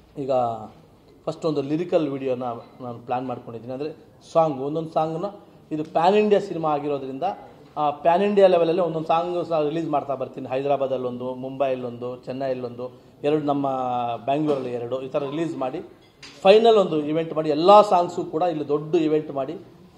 ಈಗ ಫಸ್ಟ್ ಒಂದು ಲಿರಿಕಲ್ ವಿಡಿಯೋನ ನಾನು ಪ್ಲ್ಯಾನ್ ಮಾಡ್ಕೊಂಡಿದ್ದೀನಿ ಅಂದರೆ ಸಾಂಗ್ ಒಂದೊಂದು ಸಾಂಗ್ನ ಇದು ಪ್ಯಾನ್ ಇಂಡಿಯಾ ಸಿನಿಮಾ ಆಗಿರೋದ್ರಿಂದ ಪ್ಯಾನ್ ಇಂಡಿಯಾ ಲೆವೆಲಲ್ಲಿ ಒಂದೊಂದು ಸಾಂಗ್ ರಿಲೀಸ್ ಮಾಡ್ತಾ ಬರ್ತೀನಿ ಹೈದರಾಬಾದಲ್ಲೊಂದು ಮುಂಬೈಲೊಂದು ಚೆನ್ನೈಲೊಂದು ಎರಡು ನಮ್ಮ ಬ್ಯಾಂಗ್ಳೂರಲ್ಲಿ ಎರಡು ಈ ಥರ ರಿಲೀಸ್ ಮಾಡಿ ಫೈನಲ್ ಒಂದು ಇವೆಂಟ್ ಮಾಡಿ ಎಲ್ಲ ಸಾಂಗ್ಸು ಕೂಡ ಇಲ್ಲಿ ದೊಡ್ಡ ಇವೆಂಟ್ ಮಾಡಿ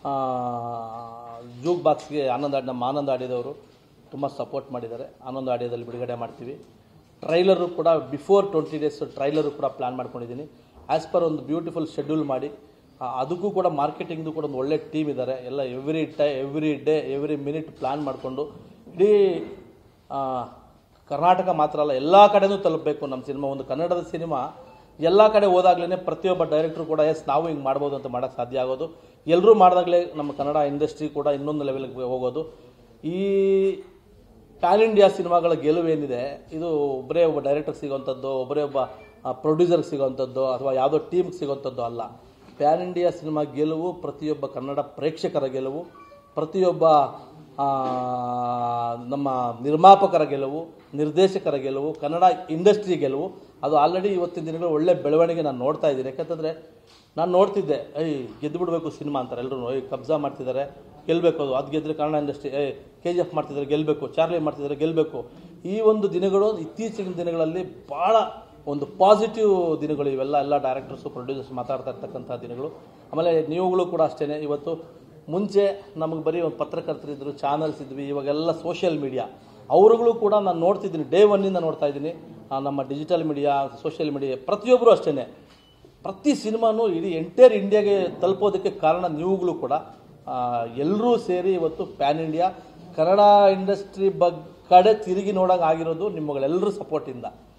ಜೂಗ್ ಬಾಕ್ಸ್ಗೆ ಆನಂದ ನಮ್ಮ ಆನಂದ ಆಡಿದವರು ತುಂಬ ಸಪೋರ್ಟ್ ಮಾಡಿದ್ದಾರೆ ಆನಂದ ಆಡಿಯೋದಲ್ಲಿ ಬಿಡುಗಡೆ ಮಾಡ್ತೀವಿ ಟ್ರೈಲರು ಕೂಡ ಬಿಫೋರ್ ಟ್ವೆಂಟಿ ಡೇಸ್ ಟ್ರೈಲರು ಕೂಡ ಪ್ಲ್ಯಾನ್ ಮಾಡ್ಕೊಂಡಿದ್ದೀನಿ ಆ್ಯಸ್ ಪರ್ ಒಂದು ಬ್ಯೂಟಿಫುಲ್ ಶೆಡ್ಯೂಲ್ ಮಾಡಿ ಆ, ಅದಕ್ಕೂ ಕೂಡ ಮಾರ್ಕೆಟಿಂಗ್ದು ಕೂಡ ಒಂದು ಒಳ್ಳೆ ಟೀಮ್ ಇದ್ದಾರೆ ಎಲ್ಲ every time every day every minute plan ಮಾಡಿಕೊಂಡು ಇಡೀ ಆ, ಕರ್ನಾಟಕ ಮಾತ್ರ ಅಲ್ಲ ಎಲ್ಲ ಕಡೆನೂ ತಲುಪಬೇಕು ನಮ್ಮ ಸಿನಿಮಾ ಒಂದು ಕನ್ನಡದ ಸಿನಿಮಾ ಎಲ್ಲ ಕಡೆ ಹೋದಾಗ್ಲೇ ಪ್ರತಿಯೊಬ್ಬ ಡೈರೆಕ್ಟ್ರು ಕೂಡ ಎಸ್ ನಾವು ಹಿಂಗೆ ಮಾಡ್ಬೋದು ಅಂತ ಮಾಡೋಕ್ಕೆ ಸಾಧ್ಯ ಆಗೋದು ಎಲ್ಲರೂ ಮಾಡಿದಾಗಲೇ ನಮ್ಮ ಕನ್ನಡ ಇಂಡಸ್ಟ್ರಿ ಕೂಡ ಇನ್ನೊಂದು ಲೆವೆಲ್ಗೆ ಹೋಗೋದು ಈ ಪ್ಯಾನ್ ಇಂಡಿಯಾ ಸಿನಿಮಾಗಳ ಗೆಲುವೇನಿದೆ ಇದು ಒಬ್ಬರೇ ಒಬ್ಬ ಡೈರೆಕ್ಟರ್ ಸಿಗೋವಂಥದ್ದು ಒಬ್ಬರೇ ಒಬ್ಬ ಪ್ರೊಡ್ಯೂಸರ್ಗೆ ಸಿಗೋವಂಥದ್ದು ಅಥವಾ ಯಾವುದೋ ಟೀಮ್ಗೆ ಸಿಗೋವಂಥದ್ದು ಅಲ್ಲ ಪ್ಯಾನ್ ಇಂಡಿಯಾ ಸಿನಿಮಾ ಗೆಲುವು ಪ್ರತಿಯೊಬ್ಬ ಕನ್ನಡ ಪ್ರೇಕ್ಷಕರ ಗೆಲುವು ಪ್ರತಿಯೊಬ್ಬ ಆ, ನಮ್ಮ ನಿರ್ಮಾಪಕರ ಗೆಲುವು ನಿರ್ದೇಶಕರ ಗೆಲುವು ಕನ್ನಡ ಇಂಡಸ್ಟ್ರಿ ಗೆಲುವು ಅದು ಆಲ್ರೆಡಿ ಇವತ್ತಿನ ದಿನಗಳು ಒಳ್ಳೆ ಬೆಳವಣಿಗೆ ನಾನು ನೋಡ್ತಾ ಇದ್ದೀನಿ ಯಾಕಂತಂದರೆ ನಾನು ನೋಡ್ತಿದ್ದೆ ಐ ಗೆದ್ದು ಬಿಡಬೇಕು ಸಿನಿಮಾ ಅಂತಾರೆ ಎಲ್ಲರೂ ಐ ಕಬ್ಜಾ ಮಾಡ್ತಿದ್ದಾರೆ ಗೆಲ್ಲಬೇಕು ಅದು ಅದು ಗೆದ್ದರೆ ಕನ್ನಡ ಇಂಡಸ್ಟ್ರಿ ಏ ಕೆ ಜಿ ಎಫ್ ಮಾಡ್ತಿದ್ದಾರೆ ಗೆಲ್ಲಬೇಕು ಚಾರ್ಲಿ ಮಾಡ್ತಿದ್ದಾರೆ ಗೆಲ್ಲಬೇಕು ಈ ಒಂದು ದಿನಗಳು ಇತ್ತೀಚಿನ ದಿನಗಳಲ್ಲಿ ಭಾಳ ಒಂದು ಪಾಸಿಟಿವ್ ದಿನಗಳು ಇವೆಲ್ಲ ಎಲ್ಲ ಡೈರೆಕ್ಟರ್ಸು ಪ್ರೊಡ್ಯೂಸರ್ಸ್ ಮಾತಾಡ್ತಾ ಇರ್ತಕ್ಕಂಥ ದಿನಗಳು ಆಮೇಲೆ ನೀವುಗಳು ಕೂಡ ಅಷ್ಟೇ ಇವತ್ತು ಮುಂಚೆ ನಮಗೆ ಬರೀ ಒಂದು ಪತ್ರಕರ್ತರಿದ್ದರು ಚಾನಲ್ಸ್ ಇದ್ವಿ ಇವಾಗೆಲ್ಲ ಸೋಷಿಯಲ್ ಮೀಡಿಯಾ ಅವರುಗಳು ಕೂಡ ನಾನು ನೋಡ್ತಿದ್ದೀನಿ ಡೇ ಒನ್ನಿಂದ ನೋಡ್ತಾ ಇದ್ದೀನಿ ಆ, ನಮ್ಮ ಡಿಜಿಟಲ್ ಮೀಡಿಯಾ ಸೋಷಿಯಲ್ ಮೀಡಿಯಾ ಪ್ರತಿಯೊಬ್ಬರು ಅಷ್ಟೇ ಪ್ರತಿ ಸಿನಿಮಾನು ಇಡೀ ಎಂಟೈರ್ ಇಂಡಿಯಾಗೆ ತಲುಪೋದಕ್ಕೆ ಕಾರಣ ನೀವುಗಳು ಕೂಡ ಎಲ್ಲರೂ ಸೇರಿ ಇವತ್ತು ಪ್ಯಾನ್ ಇಂಡಿಯಾ ಕನ್ನಡ ಇಂಡಸ್ಟ್ರಿ ಬಗ್ ಕಡೆ ತಿರುಗಿ ನೋಡೋಂಗೆ ಆಗಿರೋದು ನಿಮ್ಮಗಳೆಲ್ಲರ ಸಪೋರ್ಟಿಂದ